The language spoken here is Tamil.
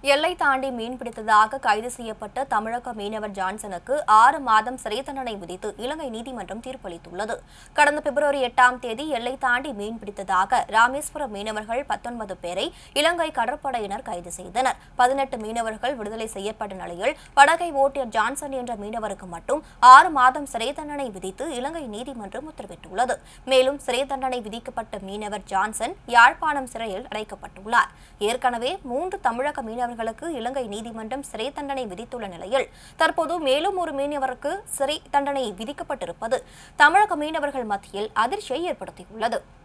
எல்லை தாண்டி மீன் பிடித்ததாக கைது செய்யப்பட்ட தமிழக மீனவர் ஜான்சனுக்கு ஆறு மாதம் சிறை தண்டனை விதித்து இலங்கை நீதிமன்றம் தீர்ப்பளித்துள்ளது கடந்த பிப்ரவரி எட்டாம் தேதி எல்லை தாண்டி மீன் பிடித்ததாக ராமேஸ்வரம் மீனவர்கள் பத்தொன்பது பேரை இலங்கை கடற்படையினர் கைது செய்தனர் பதினெட்டு மீனவர்கள் விடுதலை செய்யப்பட்ட நிலையில் படகை ஓட்டிய ஜான்சன் என்ற மீனவருக்கு மட்டும் ஆறு மாதம் சிறை தண்டனை விதித்து இலங்கை நீதிமன்றம் உத்தரவிட்டுள்ளது மேலும் சிறை தண்டனை விதிக்கப்பட்ட மீனவர் ஜான்சன் யாழ்ப்பாணம் சிறையில் அடைக்கப்பட்டுள்ளார் ஏற்கனவே மூன்று தமிழக மீனவர்களுக்கு இலங்கை நீதிமன்றம் சிறை தண்டனை விதித்துள்ள நிலையில் தற்போது மேலும் ஒரு மீனவருக்கு சிறை தண்டனை விதிக்கப்பட்டிருப்பது தமிழக மீனவர்கள் மத்தியில் அதிர்ச்சியை ஏற்படுத்தியுள்ளது